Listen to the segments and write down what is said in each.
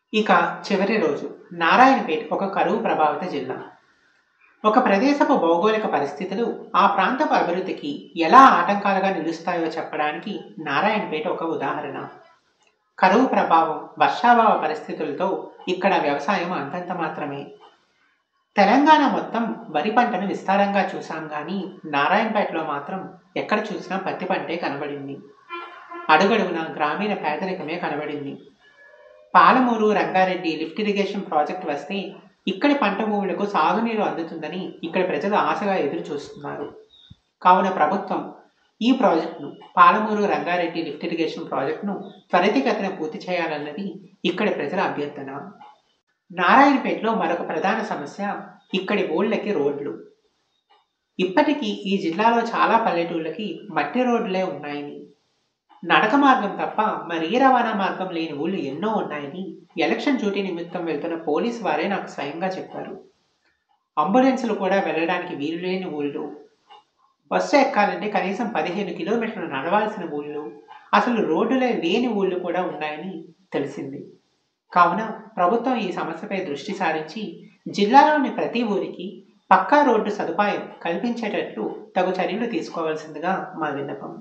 ఇక చివరి రోజు నారాయణపేట ఒక కరువు ప్రభావిత జిల్లా ఒక ప్రదేశపు భౌగోళిక పరిస్థితులు ఆ ప్రాంతపు అభివృద్ధికి ఎలా ఆటంకాలుగా నిలుస్తాయో చెప్పడానికి నారాయణపేట ఒక ఉదాహరణ కరువు ప్రభావం వర్షాభావ పరిస్థితులతో ఇక్కడ వ్యవసాయం అంతంత మాత్రమే తెలంగాణ మొత్తం వరి పంటను విస్తారంగా చూసాం కానీ నారాయణపేటలో మాత్రం ఎక్కడ చూసినా పత్తి పంటే కనబడింది అడుగడుగున గ్రామీణ పేదరికమే కనబడింది Palamuru Rangareddy lift irrigation project వస్తే ఇక్కడి పంట భూములకు సాగునీరు అందుతుందని ఇక్కడ ప్రజలు ఆశగా ఎదురు చూస్తున్నారు కావున ప్రభుత్వం ఈ ప్రాజెక్టును పాలమూరు రంగారెడ్డి లిఫ్ట్ ఇరిగేషన్ ప్రాజెక్టును త్వరితగతిన పూర్తి చేయాలన్నది ఇక్కడి ప్రజల అభ్యర్థన నారాయణపేటలో మరొక ప్రధాన సమస్య ఇక్కడి ఊళ్ళకి రోడ్లు ఇప్పటికీ ఈ జిల్లాలో చాలా పల్లెటూళ్ళకి మట్టి రోడ్లే ఉన్నాయని నడక మార్గం తప్ప మరి ఏ రవాణా మార్గం లేని ఊళ్ళు ఎన్నో ఉన్నాయని ఎలక్షన్ డ్యూటీ నిమిత్తం వెళ్తున్న పోలీసు వారే నాకు స్వయంగా చెప్పారు అంబులెన్సులు కూడా వెళ్ళడానికి వీలు లేని ఊళ్ళు బస్సు ఎక్కాలంటే కనీసం పదిహేను కిలోమీటర్లు నడవాల్సిన ఊళ్ళు అసలు రోడ్డులే లేని ఊళ్ళు కూడా ఉన్నాయని తెలిసింది కావున ప్రభుత్వం ఈ సమస్యపై దృష్టి సారించి జిల్లాలోని ప్రతి ఊరికి పక్కా రోడ్డు సదుపాయం కల్పించేటట్లు తగు చర్యలు తీసుకోవాల్సిందిగా మా విన్నపం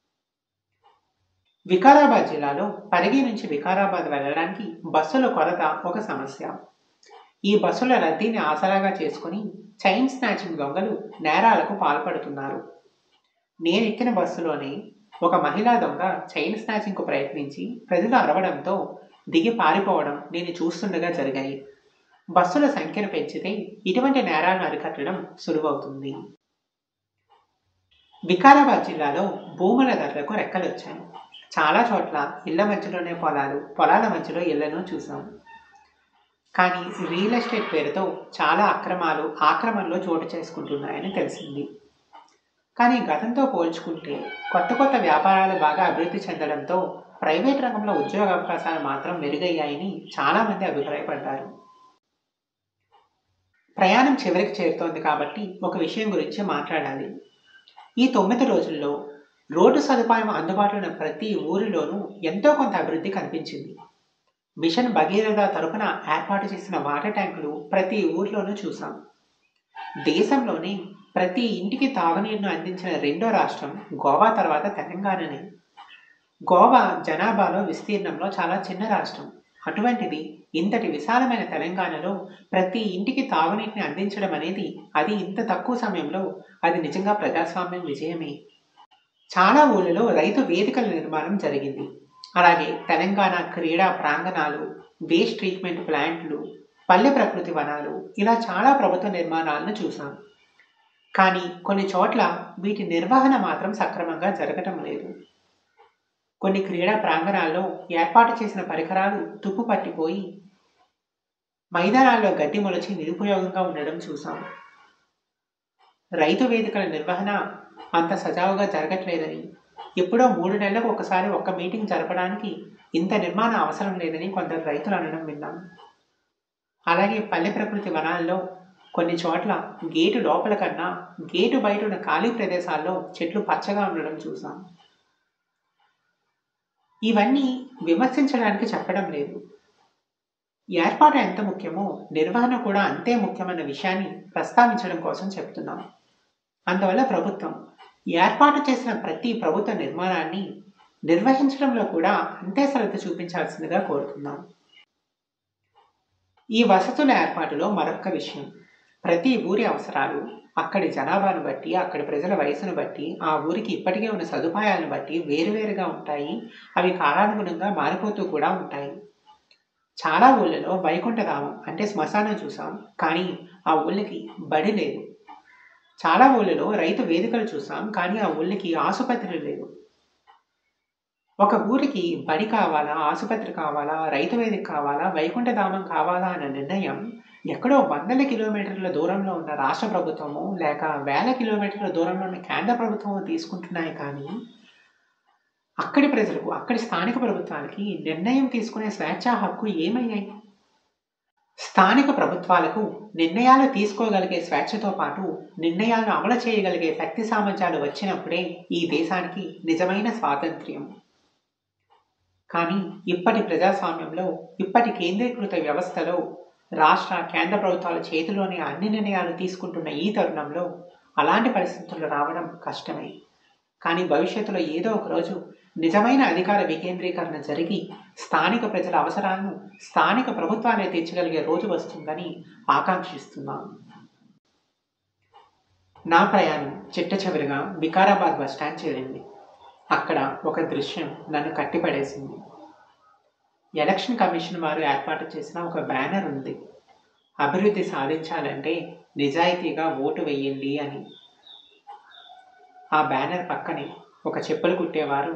వికారాబాద్ జిల్లాలో పరిగి నుంచి వికారాబాద్ వెళ్ళడానికి బస్సుల కొరత ఒక సమస్య ఈ బస్సుల రద్దీని ఆసరాగా చేసుకుని చైన్ స్నాచింగ్ దొంగలు నేరాలకు పాల్పడుతున్నారు నేను ఎక్కిన బస్సులోనే ఒక మహిళా దొంగ చైన్ స్నాచింగ్కు ప్రయత్నించి ప్రజలు అరవడంతో దిగి పారిపోవడం నేను చూస్తుండగా జరిగాయి బస్సుల సంఖ్యను పెంచితే ఇటువంటి నేరాలను అరికట్టడం సులువవుతుంది వికారాబాద్ జిల్లాలో భూముల ధరలకు రెక్కలొచ్చాయి చాలా చోట్ల ఇళ్ల మధ్యలోనే పొలాలు పొలాల మధ్యలో ఇళ్లను చూసాం కానీ రియల్ ఎస్టేట్ పేరుతో చాలా అక్రమాలు ఆక్రమణలో చోటు చేసుకుంటున్నాయని తెలిసింది కానీ గతంతో పోల్చుకుంటే కొత్త కొత్త వ్యాపారాలు బాగా అభివృద్ధి చెందడంతో ప్రైవేట్ రంగంలో ఉద్యోగ అవకాశాలు మాత్రం మెరుగయ్యాయని చాలామంది అభిప్రాయపడ్డారు ప్రయాణం చివరికి చేరుతోంది కాబట్టి ఒక విషయం గురించి మాట్లాడాలి ఈ తొమ్మిది రోజుల్లో రోడ్డు సదుపాయం అందుబాటులో ఉన్న ప్రతి ఊరిలోనూ ఎంతో కొంత అభివృద్ధి కనిపించింది మిషన్ భగీరథ తరపున ఏర్పాటు చేసిన వాటర్ ట్యాంకులు ప్రతి ఊర్లోనూ చూసాం దేశంలోనే ప్రతి ఇంటికి తాగునీరును అందించిన రెండో రాష్ట్రం గోవా తర్వాత తెలంగాణనే గోవా జనాభాలో విస్తీర్ణంలో చాలా చిన్న రాష్ట్రం అటువంటిది ఇంతటి విశాలమైన తెలంగాణలో ప్రతి ఇంటికి తాగునీటిని అందించడం అనేది అది ఇంత తక్కువ సమయంలో అది నిజంగా ప్రజాస్వామ్యం విజయమే చాలా ఊళ్ళలో రైతు వేదికల నిర్మాణం జరిగింది అలాగే తెలంగాణ క్రీడా ప్రాంగణాలు వేస్ట్ ట్రీట్మెంట్ ప్లాంట్లు పల్లె ప్రకృతి వనాలు ఇలా చాలా ప్రభుత్వ నిర్మాణాలను చూసాం కానీ కొన్ని చోట్ల వీటి నిర్వహణ మాత్రం సక్రమంగా జరగటం లేదు కొన్ని క్రీడా ప్రాంగణాల్లో ఏర్పాటు చేసిన పరికరాలు తుప్పు పట్టిపోయి మైదానాల్లో గడ్డి మొలచి నిరుపయోగంగా ఉండడం చూసాం రైతు వేదికల నిర్వహణ అంత సజావుగా జరగట్లేదని ఎప్పుడో మూడు నెలలకు ఒకసారి ఒక్క మీటింగ్ జరపడానికి ఇంత నిర్మాణం అవసరం లేదని కొందరు రైతులు అనడం విన్నాం అలాగే పల్లె ప్రకృతి వనాల్లో కొన్ని చోట్ల గేటు లోపల కన్నా గేటు బయట ఉన్న ఖాళీ ప్రదేశాల్లో చెట్లు పచ్చగా ఉండడం చూసాం ఇవన్నీ విమర్శించడానికి చెప్పడం లేదు ఏర్పాటు ఎంత ముఖ్యమో నిర్వహణ కూడా అంతే ముఖ్యమైన విషయాన్ని ప్రస్తావించడం కోసం చెప్తున్నాం అందువల్ల ప్రభుత్వం ఏర్పాటు చేసిన ప్రతి ప్రభుత్వ నిర్మాణాన్ని నిర్వహించడంలో కూడా అంతే శ్రద్ధ చూపించాల్సిందిగా కోరుతున్నాం ఈ వసతుల ఏర్పాటులో మరొక విషయం ప్రతి ఊరి అవసరాలు అక్కడి జనాభాను బట్టి అక్కడి ప్రజల వయసును బట్టి ఆ ఊరికి ఇప్పటికే ఉన్న సదుపాయాలను బట్టి వేరువేరుగా ఉంటాయి అవి కాలానుగుణంగా మారిపోతూ కూడా ఉంటాయి చాలా ఊళ్ళలో వైకుంఠధామం అంటే శ్మశానం చూసాం కానీ ఆ ఊళ్ళకి బడి లేదు చాలా ఊళ్ళలో రైతు వేదికలు చూసాం కానీ ఆ ఊళ్ళకి ఆసుపత్రి లేదు ఒక ఊరికి బడి కావాలా ఆసుపత్రి కావాలా రైతు వేదిక కావాలా వైకుంఠధామం కావాలా అన్న నిర్ణయం ఎక్కడో వందల కిలోమీటర్ల దూరంలో ఉన్న రాష్ట్ర ప్రభుత్వము లేక వేల కిలోమీటర్ల దూరంలో ఉన్న కేంద్ర ప్రభుత్వము తీసుకుంటున్నాయి కానీ అక్కడి ప్రజలకు అక్కడి స్థానిక ప్రభుత్వానికి నిర్ణయం తీసుకునే స్వేచ్ఛా హక్కు ఏమయ్యాయి స్థానిక ప్రభుత్వాలకు నిర్ణయాలు తీసుకోగలిగే స్వేచ్ఛతో పాటు నిర్ణయాలను అమలు చేయగలిగే శక్తి సామర్థ్యాలు వచ్చినప్పుడే ఈ దేశానికి నిజమైన స్వాతంత్ర్యం కానీ ఇప్పటి ప్రజాస్వామ్యంలో ఇప్పటి కేంద్రీకృత వ్యవస్థలో రాష్ట్ర కేంద్ర ప్రభుత్వాల చేతిలోని అన్ని నిర్ణయాలు తీసుకుంటున్న ఈ తరుణంలో అలాంటి పరిస్థితులు రావడం కష్టమే కానీ భవిష్యత్తులో ఏదో ఒక రోజు నిజమైన అధికార వికేంద్రీకరణ జరిగి స్థానిక ప్రజల అవసరాలను స్థానిక ప్రభుత్వాలే తీర్చగలిగే రోజు వస్తుందని ఆకాంక్షిస్తున్నాను నా ప్రయాణం చిట్ట చివరిగా వికారాబాద్ బస్టాండ్ చేరింది అక్కడ ఒక దృశ్యం నన్ను కట్టిపడేసింది ఎలక్షన్ కమిషన్ వారు ఏర్పాటు చేసిన ఒక బ్యానర్ ఉంది అభివృద్ధి సాధించాలంటే నిజాయితీగా ఓటు వేయండి అని ఆ బ్యానర్ పక్కనే ఒక చెప్పులు కుట్టేవారు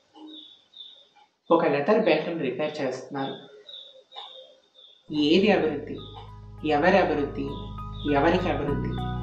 ఒక లెదర్ బెల్ట్ను రిపేర్ చేస్తున్నారు ఏది అభివృద్ధి ఎవరి అభివృద్ధి ఎవరికి అభివృద్ధి